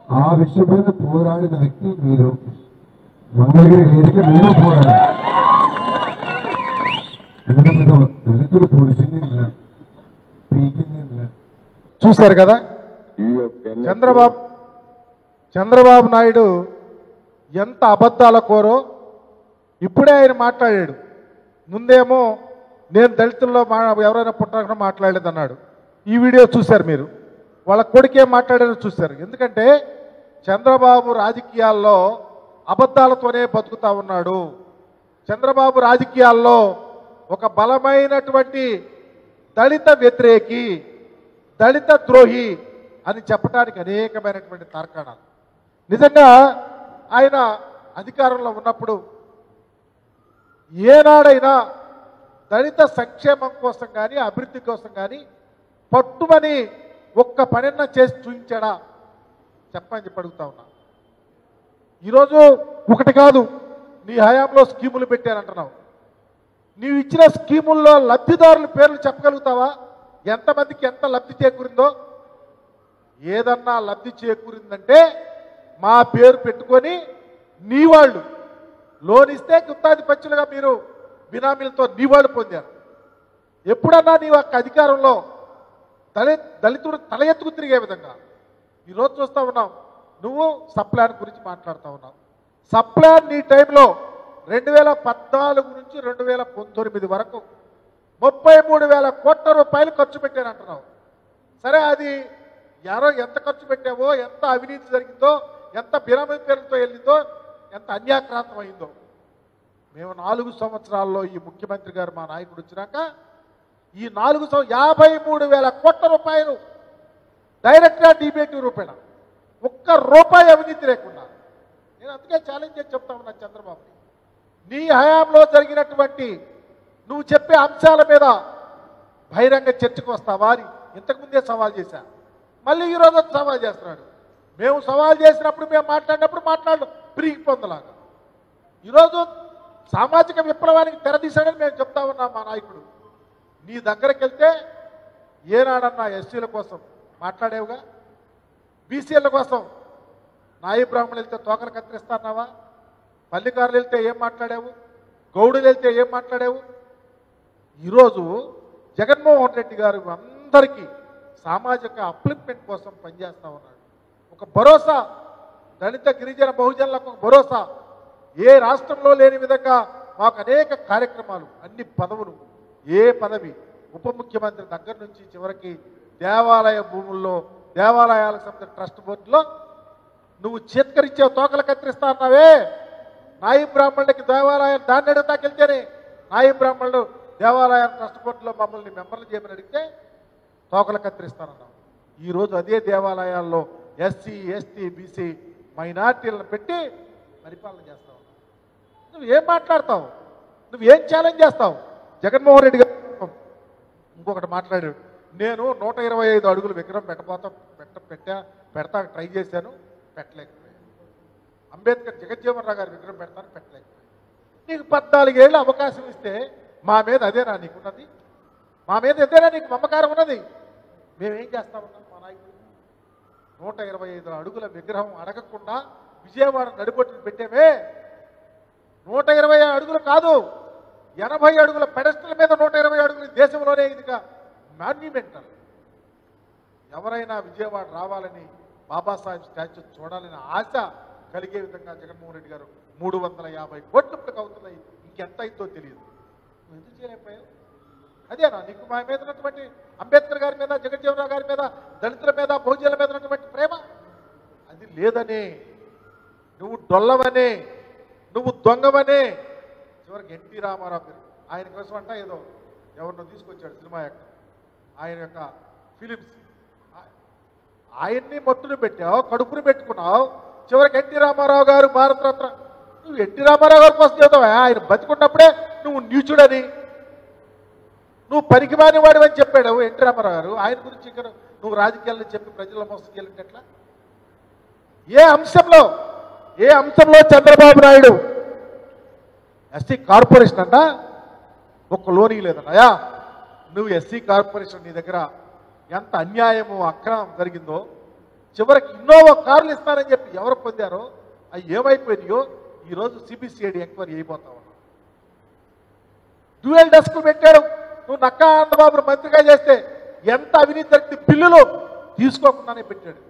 ఆ విషయం మీద పోరాడిన వ్యక్తి మీరు మంగళగిరి వేదిక నేను పోరాడాను ఎందుకంటే దళితులు పోలీసింది పీకింది చూశారు కదా చంద్రబాబు చంద్రబాబు నాయుడు ఎంత అబద్ధాల కోరో ఇప్పుడే ఆయన మాట్లాడాడు ముందేమో నేను దళితుల్లో మా ఎవరైనా పుట్టాక మాట్లాడలేదు అన్నాడు ఈ వీడియో చూశారు మీరు వాళ్ళ కొడుకే మాట్లాడారో చూశారు ఎందుకంటే చంద్రబాబు రాజకీయాల్లో అబద్ధాలతోనే బతుకుతా ఉన్నాడు చంద్రబాబు రాజకీయాల్లో ఒక బలమైనటువంటి దళిత వ్యతిరేకి దళిత ద్రోహి అని చెప్పడానికి అనేకమైనటువంటి తార్కాణాలు నిజంగా ఆయన అధికారంలో ఉన్నప్పుడు ఏనాడైనా దళిత సంక్షేమం కోసం కానీ అభివృద్ధి కోసం కానీ పట్టుమని ఒక్క పనిన్న చేసి చూపించాడా చెప్పని చెప్పి అడుగుతా ఉన్నా ఈరోజు ఒకటి కాదు నీ హయాంలో స్కీములు పెట్టానంటున్నావు నీవు ఇచ్చిన స్కీముల్లో లబ్ధిదారుల పేర్లు చెప్పగలుగుతావా ఎంతమందికి ఎంత లబ్ధి చేకూరిందో ఏదన్నా లబ్ధి చేకూరిందంటే మా పేరు పెట్టుకొని నీ వాళ్ళు లోన్ ఇస్తే గుత్తాధిపత్యులుగా మీరు బినామీలతో నీ వాళ్ళు పొందారు ఎప్పుడన్నా నీ యొక్క అధికారంలో దళి దళితుడు తల ఎత్తుకు తిరిగే విధంగా ఈరోజు చూస్తా ఉన్నాం నువ్వు సప్లాన్ గురించి మాట్లాడుతూ ఉన్నావు సప్లాన్ నీ టైంలో రెండు వేల పద్నాలుగు నుంచి రెండు వేల పంతొమ్మిది వరకు ముప్పై మూడు వేల కోట్ల రూపాయలు ఖర్చు పెట్టానంటున్నావు సరే అది ఎవరో ఎంత ఖర్చు పెట్టావో ఎంత అవినీతి జరిగిందో ఎంత బినామీ పేరుతో వెళ్ళిందో ఎంత అన్యాక్రాంతం అయిందో మేము నాలుగు సంవత్సరాల్లో ఈ ముఖ్యమంత్రి గారు మా నాయకుడు వచ్చినాక ఈ నాలుగు సంవ యాభై మూడు వేల కోట్ల రూపాయలు డైరెక్ట్గా డిబేటివ్ రూపేణ ఒక్క రూపాయి అవినీతి లేకుండా నేను అందుకే ఛాలెంజ్ చేసి చెప్తా ఉన్నాను చంద్రబాబు నీ హయాంలో జరిగినటువంటి నువ్వు చెప్పే అంశాల మీద బహిరంగ చర్చకు వస్తావా అని ఇంతకుముందే సవాల్ చేశా మళ్ళీ ఈరోజు వచ్చి సవాల్ చేస్తున్నాడు మేము సవాల్ చేసినప్పుడు మేము మాట్లాడినప్పుడు మాట్లాడు పిరిగి పొందలాగా ఈరోజు సామాజిక విప్లవానికి తెరదీశాడని మేము చెప్తా ఉన్నాం మా నాయకుడు నీ దగ్గరికి వెళ్తే ఏనాడన్నా ఎస్సీల కోసం మాట్లాడేవుగా బీసీల కోసం నాయి బ్రాహ్మణులు వెళ్తే తోకలు కత్తిరిస్తాన్నావా పల్లికారులు వెళ్తే ఏం మాట్లాడావు గౌడులు వెళ్తే ఏం మాట్లాడావు ఈరోజు జగన్మోహన్ రెడ్డి గారు అందరికీ సామాజిక అప్లిప్మెంట్ కోసం పనిచేస్తా ఉన్నాడు ఒక భరోసా దళిత గిరిజన బహుజనులకు ఒక భరోసా ఏ రాష్ట్రంలో లేని విధంగా మాకు అనేక కార్యక్రమాలు అన్ని పదవులు ఏ పదవి ఉప ముఖ్యమంత్రి దగ్గర నుంచి చివరికి దేవాలయ భూముల్లో దేవాలయాలకు సంబంధించిన ట్రస్ట్ బోర్డులో నువ్వు చేత్కరించే తోకలు కత్తిరిస్తా అన్నావే నాయి బ్రాహ్మణులకి దేవాలయం దాన్ని అడుగుతాకెళ్తేనే నాయి బ్రాహ్మణులు దేవాలయం ట్రస్ట్ బోర్డులో మమ్మల్ని మెంబర్లు చేయమని అడిగితే తోకలు కత్తిరిస్తానన్నావు ఈరోజు అదే దేవాలయాల్లో ఎస్సీ ఎస్టీ బీసీ మైనార్టీలను పెట్టి పరిపాలన చేస్తావు నువ్వు ఏం మాట్లాడతావు నువ్వు ఏం ఛాలెంజ్ చేస్తావు జగన్మోహన్ రెడ్డి గారు ఇంకొకటి మాట్లాడాడు నేను నూట ఇరవై ఐదు అడుగులు విగ్రహం పెట్టబోతా పెట్ట పెట్టా పెడతా ట్రై చేశాను పెట్టలేకపోయాను అంబేద్కర్ జగజ్జీవన్ రావు గారి విగ్రహం పెడతాను పెట్టలేకపోయాను నీకు పద్నాలుగేళ్ళు అవకాశం ఇస్తే మా మీద అదేనా నీకున్నది మా మీద అదేనా నీకు మమకారం ఉన్నది మేమేం చేస్తా ఉన్నాం మా నాయకుడు నూట ఇరవై ఐదు అడుగుల విగ్రహం అడగకుండా విజయవాడ నడిబొట్టును పెట్టేమే నూట ఇరవై అడుగులు కాదు ఎనభై అడుగుల పెడస్టల్ మీద నూట ఇరవై అడుగులు ఈ దేశంలోనే ఇదిగా మాన్యుమెంటల్ ఎవరైనా విజయవాడ రావాలని బాబాసాహెబ్ స్టాచ్యూ చూడాలని ఆశ కలిగే విధంగా జగన్మోహన్ రెడ్డి గారు మూడు వందల యాభై కోట్లకి అవుతున్నాయి ఇంకెంత అయిందో తెలియదు నువ్వు ఎందుకు చేయలేకపోయావు అదేనా నీకు మా మీద ఉన్నటువంటి అంబేద్కర్ గారి మీద జగజ్జీవనరావు గారి మీద దళితుల మీద బహుజనుల మీద ఉన్నటువంటి ప్రేమ అది లేదనే నువ్వు డొల్లవనే నువ్వు దొంగవనే చివరికి ఎన్టీ రామారావు గారు ఆయన కోసం అంట ఏదో ఎవరినో తీసుకొచ్చాడు సినిమా యాక్టర్ ఆయన యొక్క ఫిలిమ్స్ ఆయన్ని మట్టును పెట్టావు కడుపును పెట్టుకున్నావు చివరికి ఎన్టీ రామారావు గారు భారతరత్న నువ్వు ఎన్టీ రామారావు గారి కోసం చేద్దావా ఆయన బతికున్నప్పుడే నువ్వు నీచుడని నువ్వు పనికిమాని వాడివని చెప్పాడు ఎన్టీ రామారావు గారు ఆయన గురించి ఇక్కడ నువ్వు రాజకీయాల్లో చెప్పి ప్రజల మోసం చేయాలంటే ఎట్లా ఏ అంశంలో ఏ అంశంలో చంద్రబాబు నాయుడు ఎస్సీ కార్పొరేషన్ అంట ఒక్క లోన్ లేదన్నయా నువ్వు ఎస్సీ కార్పొరేషన్ నీ దగ్గర ఎంత అన్యాయము అక్రమం జరిగిందో చివరికి ఇన్నోవా కార్లు ఇస్తారని చెప్పి ఎవరు పొందారో అవి ఏమైపోయినాయో ఈరోజు సిబిసిఐడి ఎంక్వైరీ అయిపోతా ఉన్నాం డ్యూయల్ డెస్క్ పెట్టాడు నువ్వు నక్కా ఆనందబాబును మంత్రిగా చేస్తే ఎంత అవినీతి జరిగింది బిల్లులు తీసుకోకుండానే పెట్టాడు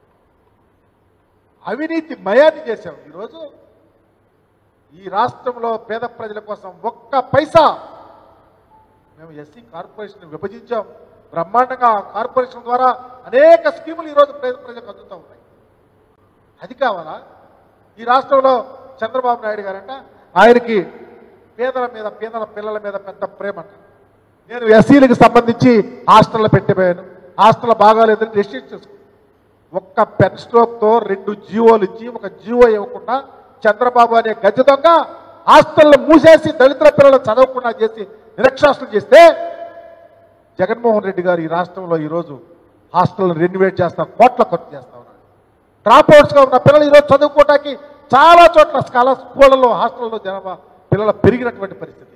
అవినీతి మయాన్ని చేశావు ఈరోజు ఈ రాష్ట్రంలో పేద ప్రజల కోసం ఒక్క పైసా మేము ఎస్సీ కార్పొరేషన్ విభజించాం బ్రహ్మాండంగా ఆ కార్పొరేషన్ ద్వారా అనేక స్కీములు ఈరోజు పేద ప్రజలకు అందుతూ ఉన్నాయి అది కావాలా ఈ రాష్ట్రంలో చంద్రబాబు నాయుడు గారంట ఆయనకి పేదల మీద పేదల పిల్లల మీద పెద్ద ప్రేమ అంట నేను ఎస్సీలకు సంబంధించి హాస్టల్లో పెట్టిపోయాను హాస్టల్ బాగాలేదని రెస్ట్రిక్ట్ చేసుకున్నాను ఒక్క పెన్ స్ట్రోక్తో రెండు జీవోలు ఇచ్చి ఒక జీవో ఇవ్వకుండా చంద్రబాబు అనే గజ దొంగ హాస్టల్లో మూసేసి దళితుల పిల్లలు చదవకుండా చేసి నిరక్షాస్తులు చేస్తే జగన్మోహన్ రెడ్డి గారు ఈ రాష్ట్రంలో ఈరోజు హాస్టల్ రెన్యువేట్ చేస్తా కోట్ల ఖర్చు చేస్తా ఉన్నారు డ్రాప్ అవుట్స్గా ఉన్న పిల్లలు ఈరోజు చదువుకోవటానికి చాలా చోట్ల స్కాలర్ స్కూళ్ళలో హాస్టల్లో జనాభా పిల్లలు పెరిగినటువంటి పరిస్థితి